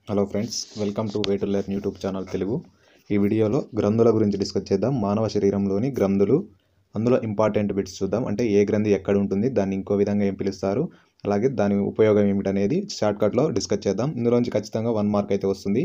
hello friends welcome to way to learn YouTube channel Telugu ఈ వీడియోలో గ్రంథుల గురించి డిస్కస్ చేద్దాం మానవ శరీరంలోని గ్రంథులు అందులో ఇంపార్టెంట్ బిట్స్ చూద్దాం అంటే ఏ గ్రంథి ఎక్కడ ఉంటుంది దాన్ని ఇంకో విధంగా ఏం పిలుస్తారు అలాగే దాని ఉపయోగం ఏమిటనేది షార్ట్కట్లో డిస్కస్ చేద్దాం ఇందులోంచి ఖచ్చితంగా వన్ మార్క్ అయితే వస్తుంది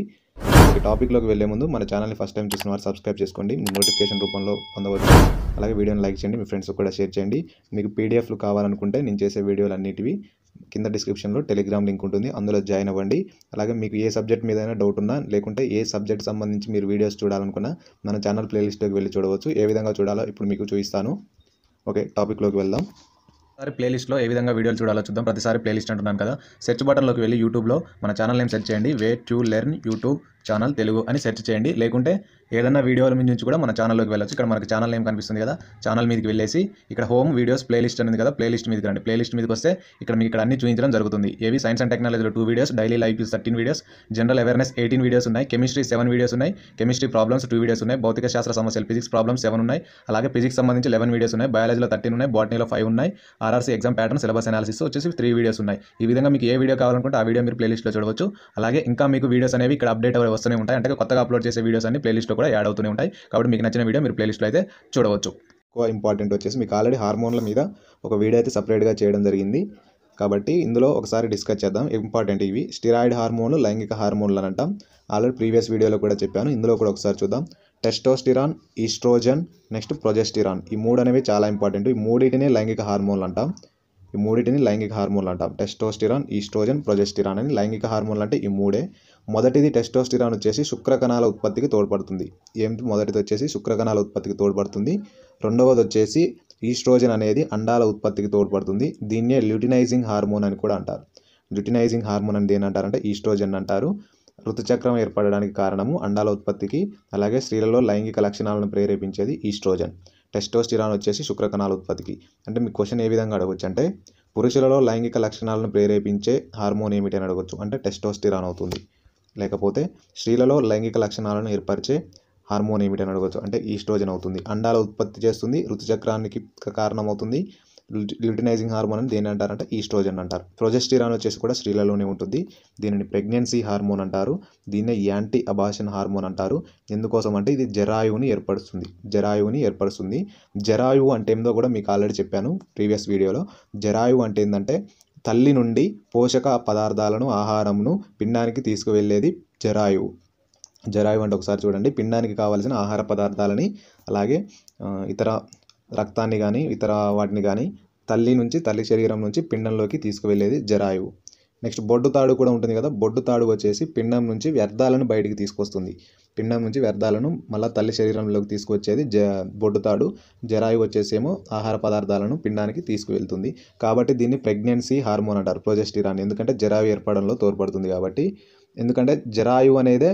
ఈ టాపిక్లోకి వెళ్ళే ముందు మన ఛానల్ని ఫస్ట్ టైం చూసిన వారు సబ్స్క్రైబ్ చేసుకోండి నోటిఫికేషన్ రూపంలో పొందవచ్చు అలాగే వీడియోని లైక్ చేయండి మీ ఫ్రెండ్స్కి కూడా షేర్ చేయండి మీకు పీడిఎఫ్లు కావాలనుకుంటే నేను చేసే వీడియోలు అన్నిటివి కింద డిస్క్రిప్షన్లో టెలిగ్రామ్ లింక్ ఉంటుంది అందులో జాయిన్ అవ్వండి అలాగే మీకు ఏ సబ్జెక్ట్ మీద డౌట్ ఉన్నా లేకుంటే ఏ సబ్జెక్ట్ సంబంధించి మీరు వీడియోస్ చూడాలనుకున్నా మన ఛానల్ ప్లేలిస్ట్లోకి వెళ్ళి చూడవచ్చు ఏ విధంగా చూడాలో ఇప్పుడు మీకు చూపిస్తాను ఓకే టాపిక్లోకి వెళ్దాం ఒకసారి ప్లేలిస్ట్లో ఏ విధంగా వీడియోలు చూడాలో చూద్దాం ప్రతిసారి ప్లేలిస్ట్ అంటున్నాను కదా సెర్చ్ బటన్లోకి వెళ్ళి యూట్యూబ్లో మన ఛానల్ నేమ్ సెర్చ్ చేయండి way to learn YouTube channel Telugu అని సెర్చ్ చేయండి లేకుంటే ఏదైనా వీడియోల మీద నుంచి కూడా మన ఛానల్లోకి వెళ్ళొచ్చు ఇక్కడ మనకి ఛానల్ నేమ్ కనిపిస్తుంది కదా ఛానల్ మీదకి వెళ్ళేసి ఇక్కడ హోమ్ వీడియోస్ ప్లేలిస్ట్ అనేది కదా ప్లేలిస్ట్ మీదకి రండి ప్లేలిస్ట్ మీదకి వస్తే ఇక్కడ మీకు ఇక్కడ అన్ని చూపించడం జరుగుతుంది ఏవి సైన్స్ అండ్ టెక్నాలజీలో two videos daily life thirteen videos general awareness eighteen videos ఉన్నాయి కెమిస్ట్రీ సెవెన్ వీడియోస్ ఉన్నాయి కెమిస్ట్రీ ప్రాబ్లమ్స్ టూ వీడియోస్ ఉన్నాయి భౌతిక శాస్త్ర సమస్యలు ఫిజిక్స్ ప్రాబ్లమ్స్ సెవెన్ ఉన్నాయి అలాగే ఫిజిక్స్ సంబంధించి లెవెన్ వీడియోస్ ఉన్నాయి బయాలజీలో థర్టీన్ ఉన్నాయి బాటనీలో ఫైవ్ ఉన్నాయి RRC exam pattern syllabus analysis వచ్చేసి త్రీ వీడియోస్ ఉన్నాయి ఈ విధంగా మీకు ఏ వీడియో కావాలనుకుంటే ఆ వీడియో మీరు ప్లేలిస్ట్లో చూడవచ్చు అలాగే ఇంకా మీకు వీడియోస్ అనేవి ఇక్కడ అప్డేట్ అవి వస్తూనే ఉంటాయి అంటే కొత్తగా అప్లోడ్ చేసే వీడియోస్ అన్ని ప్లేలిస్ట్లో కూడా యాడ్ అవుతూనే ఉంటాయి కాబట్టి మీకు నచ్చిన వీడియో మీరు ప్లేలిస్ట్లో అయితే చూడవచ్చు ఎక్కువ ఇంపార్టెంట్ వచ్చేసి మీకు ఆల్రెడీ హార్మోన్ల మీద ఒక వీడియో అయితే సపరేట్గా చేయడం జరిగింది కాబట్టి ఇందులో ఒకసారి డిస్కస్ చేద్దాం ఇంపార్టెంట్ ఇవి స్టిరాయిడ్ హార్మోన్లు లైంగిక హార్మోన్లు అని అంటాం ఆల్రెడీ ప్రీవియస్ వీడియోలో కూడా చెప్పాను ఇందులో కూడా ఒకసారి చూద్దాం టెస్టోస్టిరాన్ ఈస్ట్రోజన్ నెక్స్ట్ ప్రొజెస్టిరాన్ ఈ మూడు అనేవి చాలా ఇంపార్టెంట్ ఈ మూడింటిని లైంగిక హార్మోన్లు అంటాం ఈ మూడింటిని లైంగిక హార్మోన్లు అంటాం టెస్టోస్టిరాన్ ఈస్ట్రోజన్ ప్రొజెస్టిరాన్ అని లైంగిక హార్మోన్లు అంటే ఈ మూడే మొదటిది టెస్టోస్టిరాన్ వచ్చేసి శుక్రకణాల ఉత్పత్తికి తోడ్పడుతుంది ఏమిటి మొదటిది వచ్చేసి శుక్రకణాల ఉత్పత్తికి తోడ్పడుతుంది రెండవది వచ్చేసి ఈస్ట్రోజన్ అనేది అండాల ఉత్పత్తికి తోడ్పడుతుంది దీన్నే ల్యూటినైజింగ్ హార్మోన్ అని కూడా అంటారు ల్యూటినైజింగ్ హార్మోన్ అని దేని అంటారంటే ఈస్ట్రోజన్ అంటారు ఋతుచక్రం ఏర్పడడానికి కారణము అండాల ఉత్పత్తికి అలాగే స్త్రీలలో లైంగిక లక్షణాలను ప్రేరేపించేది ఈస్ట్రోజన్ టెస్టోస్టిరాన్ వచ్చేసి శుక్రకణాల ఉత్పత్తికి అంటే మీ క్వశ్చన్ ఏ విధంగా అడగవచ్చు అంటే పురుషులలో లైంగిక లక్షణాలను ప్రేరేపించే హార్మోన్ ఏమిటి అని అడగవచ్చు అంటే టెస్టోస్టిరాన్ అవుతుంది లేకపోతే స్త్రీలలో లైంగిక లక్షణాలను ఏర్పరిచే హార్మోన్ ఏమిటి అని అడగవచ్చు అంటే ఈస్ట్రోజన్ అవుతుంది అండాల ఉత్పత్తి చేస్తుంది ఋతుచక్రానికి కారణమవుతుంది ల్యూటినైజింగ్ హార్మోన్ అని దేని అంటారంటే ఈస్ట్రోజన్ అంటారు ప్రొజెస్టిరాన్ వచ్చేసి కూడా స్త్రీలలోనే ఉంటుంది దీనిని ప్రెగ్నెన్సీ హార్మోన్ అంటారు దీన్నే యాంటీ అబాషన్ హార్మోన్ అంటారు ఎందుకోసం అంటే ఇది జరాయువుని ఏర్పరుస్తుంది జరాయువుని ఏర్పరుస్తుంది జరాయువు అంటే ఏందో కూడా మీకు ఆల్రెడీ చెప్పాను ప్రీవియస్ వీడియోలో జరాయువు అంటే ఏంటంటే తల్లి నుండి పోషక పదార్థాలను ఆహారంను పిండానికి తీసుకువెళ్ళేది జరాయువు జరాయువు అంటే ఒకసారి చూడండి పిండానికి కావాల్సిన ఆహార పదార్థాలని అలాగే ఇతర రక్తాన్ని కానీ ఇతర వాటిని కానీ తల్లి నుంచి తల్లి శరీరం నుంచి పిండంలోకి తీసుకువెళ్ళేది జరాయువు నెక్స్ట్ బొడ్డు తాడు కూడా ఉంటుంది కదా బొడ్డు తాడు వచ్చేసి పిండం నుంచి వ్యర్థాలను బయటికి తీసుకొస్తుంది పిండం నుంచి వ్యర్థాలను మళ్ళీ తల్లి శరీరంలోకి తీసుకొచ్చేది జ బొడ్డు తాడు జరాయువు వచ్చేసేమో ఆహార పదార్థాలను పిండానికి తీసుకువెళ్తుంది కాబట్టి దీన్ని ప్రెగ్నెన్సీ హార్మోన్ అంటారు ప్రొజెస్టిరాన్ ఎందుకంటే జరాయు ఏర్పడంలో తోడ్పడుతుంది కాబట్టి ఎందుకంటే జరాయువు అనేదే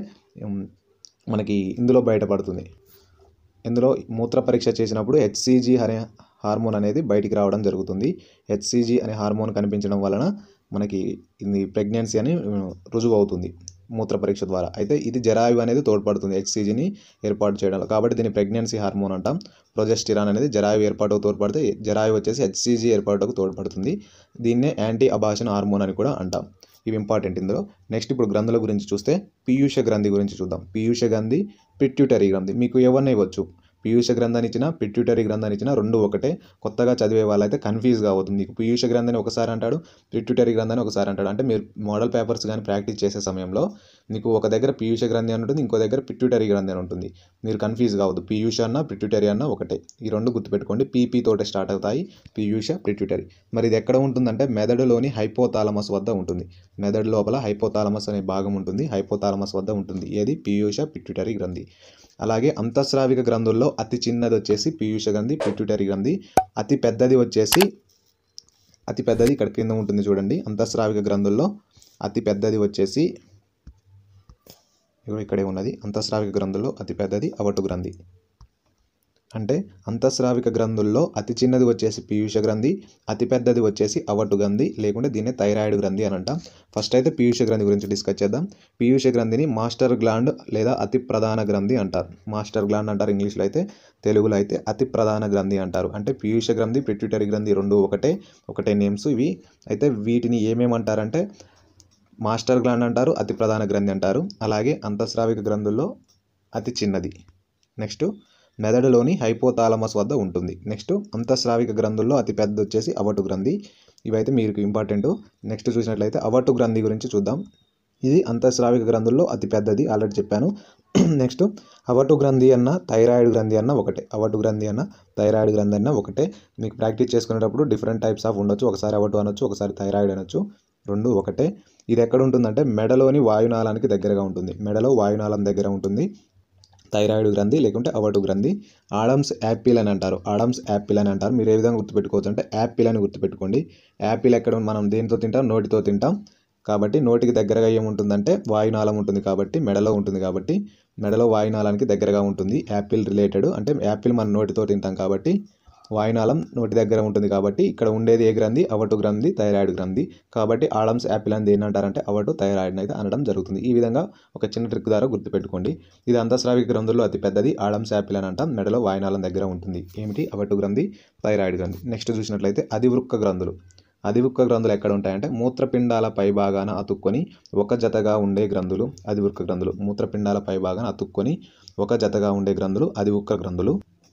మనకి ఇందులో బయటపడుతుంది ఇందులో మూత్ర పరీక్ష చేసినప్పుడు హెచ్సిజి అనే హార్మోన్ అనేది బయటికి రావడం జరుగుతుంది హెచ్సిజి అనే హార్మోన్ కనిపించడం వలన మనకి ఇది ప్రెగ్నెన్సీ అని రుజువు అవుతుంది మూత్ర పరీక్ష ద్వారా అయితే ఇది జరాయువు అనేది తోడ్పడుతుంది హెచ్సిజిని ఏర్పాటు చేయడం కాబట్టి దీన్ని ప్రెగ్నెన్సీ హార్మోన్ అంటాం ప్రొజెస్టిరాన్ అనేది జరాయువు ఏర్పాటుకు తోడ్పడితే జరాయువు వచ్చేసి హెచ్సిజి ఏర్పాటుకు తోడ్పడుతుంది దీన్నే యాంటీ అబాషన్ హార్మోన్ అని కూడా అంటాం ఇవి ఇంపార్టెంట్ ఇందులో నెక్స్ట్ ఇప్పుడు గ్రంథుల గురించి చూస్తే పీయూష గ్రంథి గురించి చూద్దాం పీయూష గ్రంథి పిట్యూటరీ గ్రంథి మీకు ఎవరిని ఇవ్వచ్చు పీయూష గ్రంథాన్ని ఇచ్చిన పిట్యూటరీ గ్రంథాన్ని ఇచ్చిన రెండు ఒకటే కొత్తగా చదివే వాళ్ళైతే కన్ఫ్యూజ్ కావద్దు మీకు పీయూష గ్రంథాన్ని ఒకసారి అంటాడు పిట్యూటరీ గ్రంథాన్ని ఒకసారి అంటాడు అంటే మీరు మోడల్ పేపర్స్ కానీ ప్రాక్టీస్ చేసే సమయంలో మీకు ఒక దగ్గర పీయూష గ్రంథి అని ఉంటుంది ఇంకో దగ్గర పిట్యూటరీ గ్రంథి అని ఉంటుంది మీరు కన్ఫ్యూజ్ కావద్దు పీయూష అన్న పిట్యూటరీ అన్న ఒకటే ఈ రెండు గుర్తుపెట్టుకోండి పీపీ తోటే స్టార్ట్ అవుతాయి పీయూష పిట్యూటరీ మరి ఇది ఎక్కడ ఉంటుందంటే మెదడులోని హైపోతాలమస్ వద్ద ఉంటుంది మెదడు లోపల హైపోతాలమస్ అనే భాగం ఉంటుంది హైపోతాలమస్ వద్ద ఉంటుంది ఏది పీయూష పిట్యూటరీ గ్రంథి అలాగే అంతఃస్రావిక గ్రంథుల్లో అతి చిన్నది వచ్చేసి పీయూష గ్రంథి పిట్యూటరీ గ్రంథి అతి పెద్దది వచ్చేసి అతి పెద్దది ఇక్కడ కింద ఉంటుంది చూడండి అంతఃస్రావిక గ్రంథుల్లో అతి పెద్దది వచ్చేసి ఇక్కడే ఉన్నది అంతఃస్రావిక గ్రంథుల్లో అతి పెద్దది అవటు గ్రంథి అంటే అంతఃస్రావిక గ్రంథుల్లో అతి చిన్నది వచ్చేసి పీయూష గ్రంథి అతి పెద్దది వచ్చేసి అవటు గ్రంథి లేకుంటే దీన్ని థైరాయిడ్ గ్రంథి అని అంటాం ఫస్ట్ అయితే పీయూష గ్రంథి గురించి డిస్కస్ చేద్దాం పీయూష గ్రంథిని మాస్టర్ గ్లాండ్ లేదా అతి ప్రధాన గ్రంథి అంటారు మాస్టర్ గ్లాండ్ అంటారు ఇంగ్లీష్లో అయితే తెలుగులో అయితే అతి ప్రధాన గ్రంథి అంటారు అంటే పీయూష గ్రంథి పిట్యూటరీ గ్రంథి రెండు ఒకటే ఒకటే నేమ్స్ ఇవి అయితే వీటిని ఏమేమంటారంటే మాస్టర్ గ్లాండ్ అంటారు అతి ప్రధాన గ్రంథి అంటారు అలాగే అంతఃస్రావిక గ్రంథుల్లో అతి చిన్నది నెక్స్ట్ మెదడులోని హైపోతాలమస్ వద్ద ఉంటుంది నెక్స్ట్ అంతఃస్రావిక గ్రంథుల్లో అతి పెద్ద వచ్చేసి అవటు గ్రంథి ఇవైతే మీకు ఇంపార్టెంట్ నెక్స్ట్ చూసినట్లయితే అవటు గ్రంథి గురించి చూద్దాం ఇది అంతఃస్రావిక గ్రంథుల్లో అతి పెద్దది ఆల్రెడీ చెప్పాను నెక్స్ట్ అవటు గ్రంథి అన్న థైరాయిడ్ గ్రంథి అన్న ఒకటే అవటు గ్రంథి అన్న థైరాయిడ్ గ్రంథి అన్న ఒకటే మీకు ప్రాక్టీస్ చేసుకునేటప్పుడు డిఫరెంట్ టైప్స్ ఆఫ్ ఉండొచ్చు ఒకసారి అవటు అనొచ్చు ఒకసారి థైరాయిడ్ అనొచ్చు రెండు ఒకటే ఇది ఎక్కడ ఉంటుందంటే మెడలోని వాయునాళానికి దగ్గరగా ఉంటుంది మెడలో వాయునాళం దగ్గర ఉంటుంది థైరాయిడ్ గ్రంథి లేకుంటే అవటు గ్రంథి ఆడమ్స్ యాపిల్ అని అంటారు ఆడమ్స్ యాపిల్ అని అంటారు మీరు ఏ విధంగా గుర్తుపెట్టుకోవచ్చు అంటే యాపిల్ అని గుర్తుపెట్టుకోండి యాపిల్ ఎక్కడ మనం దేనితో తింటాం నోటితో తింటాం కాబట్టి నోటికి దగ్గరగా ఏముంటుందంటే వాయునాళం ఉంటుంది కాబట్టి మెడలో ఉంటుంది కాబట్టి మెడలో వాయునాళానికి దగ్గరగా ఉంటుంది యాపిల్ రిలేటెడ్ అంటే యాపిల్ మన నోటితో తింటాం కాబట్టి వాయునాళం నోటి దగ్గర ఉంటుంది కాబట్టి ఇక్కడ ఉండేది ఏ గ్రంథి అవటు గ్రంథి థైరాయిడ్ గ్రంథి కాబట్టి ఆడమ్స్ యాపిల్ అని దేని అంటారంటే అవటు థైరాయిడ్ అయితే అనడం జరుగుతుంది ఈ విధంగా ఒక చిన్న ట్రిక్ ద్వారా గుర్తుపెట్టుకోండి ఇది అంతఃస్రావిక గ్రంథుల్లో అతి పెద్దది ఆడమ్స్ యాపిల్ అని అంటాం మెడలో వాయునాళం దగ్గర ఉంటుంది ఏమిటి అవటు గ్రంథి థైరాయిడ్ గ్రంథి నెక్స్ట్ చూసినట్లయితే అధివృక్క గ్రంథులు అధివృక్క గ్రంథులు ఎక్కడ ఉంటాయంటే మూత్రపిండాల పైభాగాన అతుక్కొని ఒక జతగా ఉండే గ్రంథులు అధివృక్క గ్రంథులు మూత్రపిండాల పైభాగాన అతుక్కొని ఒక జతగా ఉండే గ్రంథులు అధివృక్క గ్రంథులు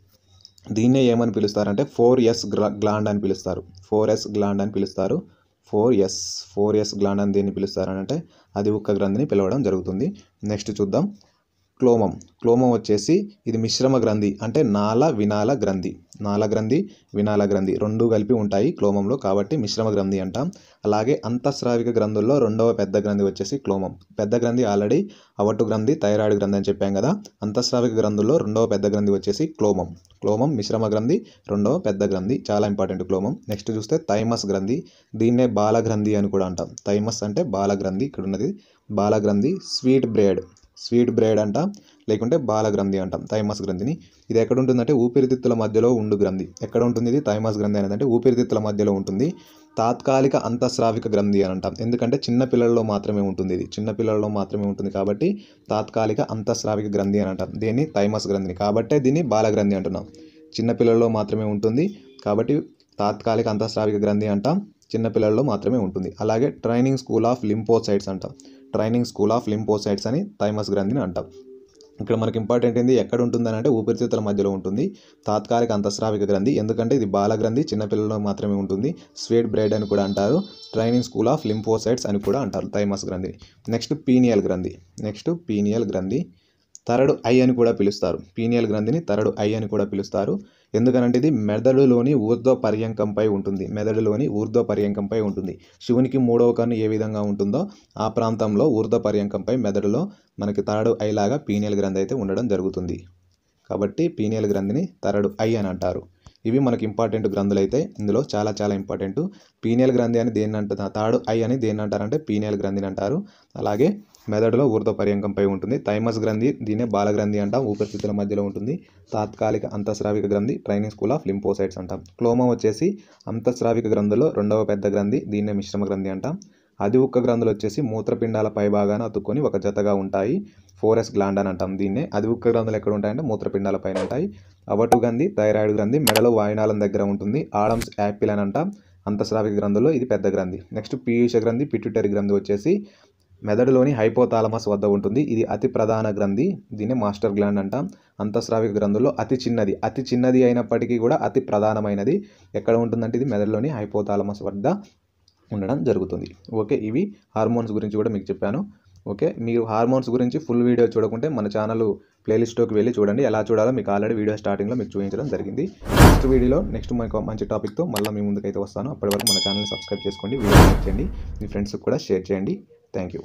దీన్నే ఏమని పిలుస్తారంటే ఫోర్ ఎస్ గ్లాండ్ అని పిలుస్తారు ఫోర్ ఎస్ గ్లాండ్ అని పిలుస్తారు four S four S gland అని దీన్ని పిలుస్తారంటే అది ఒక్క గ్రంథిని పిలవడం జరుగుతుంది నెక్స్ట్ చూద్దాం క్లోమం క్లోమం వచ్చేసి ఇది మిశ్రమ గ్రంథి అంటే నాల వినాల గ్రంథి నాల గ్రంథి వినాల గ్రంథి రెండు కలిపి ఉంటాయి క్లోమంలో కాబట్టి మిశ్రమ గ్రంథి అంటాం అలాగే అంతఃస్రావిక గ్రంథుల్లో రెండవ పెద్ద గ్రంథి వచ్చేసి క్లోమం పెద్ద గ్రంథి ఆల్రెడీ అవటు గ్రంథి థైరాయిడ్ గ్రంథి అని చెప్పాం కదా అంతఃస్రావిక గ్రంథుల్లో రెండవ పెద్ద గ్రంథి వచ్చేసి క్లోమం క్లోమం మిశ్రమ గ్రంథి రెండవ పెద్ద గ్రంథి చాలా ఇంపార్టెంట్ క్లోమం నెక్స్ట్ చూస్తే థైమస్ గ్రంథి దీన్నే బాలగ్రంథి అని కూడా అంటాం థైమస్ అంటే బాలగ్రంథి ఇక్కడ ఉన్నది బాలగ్రంథి స్వీట్ బ్రేడ్ స్వీట్ బ్రేడ్ అంట లేకుంటే బాలగ్రంథి అంటాం థైమస్ గ్రంథిని ఇది ఎక్కడ ఉంటుందంటే ఊపిరితిత్తుల మధ్యలో ఉండు గ్రంథి ఎక్కడ ఉంటుంది ఇది థైమస్ గ్రంథి అనేది అంటే ఊపిరితిత్తుల మధ్యలో ఉంటుంది తాత్కాలిక అంతఃస్రావిక గ్రంథి అని అంటాం ఎందుకంటే చిన్న పిల్లల్లో మాత్రమే ఉంటుంది ఇది చిన్న పిల్లల్లో మాత్రమే ఉంటుంది కాబట్టి తాత్కాలిక అంతఃస్రావిక గ్రంథి అని అంటాం దీన్ని థైమస్ గ్రంథిని కాబట్టే దీన్ని బాలగ్రంథి అంటున్నాం చిన్న పిల్లల్లో మాత్రమే ఉంటుంది కాబట్టి తాత్కాలిక అంతఃస్రావిక గ్రంథి అంటాం చిన్న పిల్లల్లో మాత్రమే ఉంటుంది అలాగే ట్రైనింగ్ స్కూల్ ఆఫ్ లింపోసైట్స్ అంటాం ట్రైనింగ్ స్కూల్ ఆఫ్ లింపోసైట్స్ అని థైమస్ గ్రంథిని అంటాం ఇక్కడ మనకి ఇంపార్టెంట్ ఏంది ఎక్కడ ఉంటుందని అంటే ఊపిరితిత్తుల మధ్యలో ఉంటుంది తాత్కాలిక అంతఃస్రావిక గ్రంథి ఎందుకంటే ఇది బాలగ్రంథి చిన్నపిల్లల్లో మాత్రమే ఉంటుంది స్వీట్ బ్రెడ్ అని కూడా అంటారు ట్రైనింగ్ స్కూల్ ఆఫ్ లింపోసైట్స్ అని కూడా అంటారు థైమస్ గ్రంథిని నెక్స్ట్ పీనియల్ గ్రంథి నెక్స్ట్ పీనియల్ గ్రంథి తరడు ఐ అని కూడా పిలుస్తారు పీనియల్ గ్రంథిని తరడు ఐ అని కూడా పిలుస్తారు ఎందుకనంటే ఇది మెదడులోని ఊర్ధ్వ పర్యంకంపై ఉంటుంది మెదడులోని ఊర్ధ్వ పర్యంకంపై ఉంటుంది శివునికి మూడవ కన్ను ఏ విధంగా ఉంటుందో ఆ ప్రాంతంలో ఊర్ధ్వ పర్యంకంపై మెదడులో మనకి తరడు ఐలాగా పీనియల్ గ్రంథి అయితే ఉండడం జరుగుతుంది కాబట్టి పీనియల్ గ్రంథిని తరడు ఐ అని అంటారు ఇవి మనకి ఇంపార్టెంట్ గ్రంథులు అయితే ఇందులో చాలా చాలా ఇంపార్టెంట్ పీనియల్ గ్రంథి అని దేన్ని అంటారు తాడు ఐ అని దేన్ని అంటారంటే పీనియల్ గ్రంథిని అంటారు అలాగే మెదడులో ఊర్ధ్వ పర్యంకంపై ఉంటుంది థైమస్ గ్రంథి దీన్నే బాలగ్రంథి అంటాం ఊపిరితిత్తుల మధ్యలో ఉంటుంది తాత్కాలిక అంతఃస్రావిక గ్రంథి ట్రైనింగ్ స్కూల్ ఆఫ్ లింపోసైట్స్ అంటాం క్లోమం వచ్చేసి అంతఃస్రావిక గ్రంథులో రెండవ పెద్ద గ్రంథి దీన్నే మిశ్రమ గ్రంథి అంటాం అది ఒక్క గ్రంథులు వచ్చేసి మూత్రపిండాల పైభాగాన అతుక్కొని ఒక జతగా ఉంటాయి ఫోరెస్ గ్లాండ్ అని అంటాం దీన్నే అది ఒక్క గ్రంథులు ఎక్కడ ఉంటాయంటే మూత్రపిండాల పైన ఉంటాయి అవటు గ్రంథి థైరాయిడ్ గ్రంథి మెడలో వాయునాళం దగ్గర ఉంటుంది ఆడమ్స్ యాపిల్ అని అంటాం అంతఃస్రావిక గ్రంథుల్లో ఇది పెద్ద గ్రంథి నెక్స్ట్ పీయూష గ్రంథి పిట్యూటరీ గ్రంథి వచ్చేసి మెదడులోని హైపోతాలమస్ వద్ద ఉంటుంది ఇది అతి ప్రధాన గ్రంథి దీన్ని మాస్టర్ గ్లాండ్ అంటాం అంతఃస్రావిక గ్రంథుల్లో అతి చిన్నది అతి చిన్నది అయినప్పటికీ కూడా అతి ప్రధానమైనది ఎక్కడ ఉంటుందంటే ఇది మెదడులోని హైపోతాలమస్ వద్ద ఉండడం జరుగుతుంది ఓకే ఇవి హార్మోన్స్ గురించి కూడా మీకు చెప్పాను ఓకే మీరు హార్మోన్స్ గురించి ఫుల్ వీడియో చూడకుంటే మన ఛానల్ ప్లేలిస్ట్లోకి వెళ్ళి చూడండి ఎలా చూడాలో మీకు ఆల్రెడీ వీడియో స్టార్టింగ్లో మీకు చూపించడం జరిగింది నెక్స్ట్ వీడియోలో నెక్స్ట్ మనకు మంచి టాపిక్తో మళ్ళీ మీ ముందుకైతే వస్తాను అప్పటి వరకు మన ఛానల్ని సబ్స్క్రైబ్ చేసుకోండి వీడియో లైక్ చేయండి మీ ఫ్రెండ్స్కి కూడా షేర్ చేయండి థ్యాంక్ యూ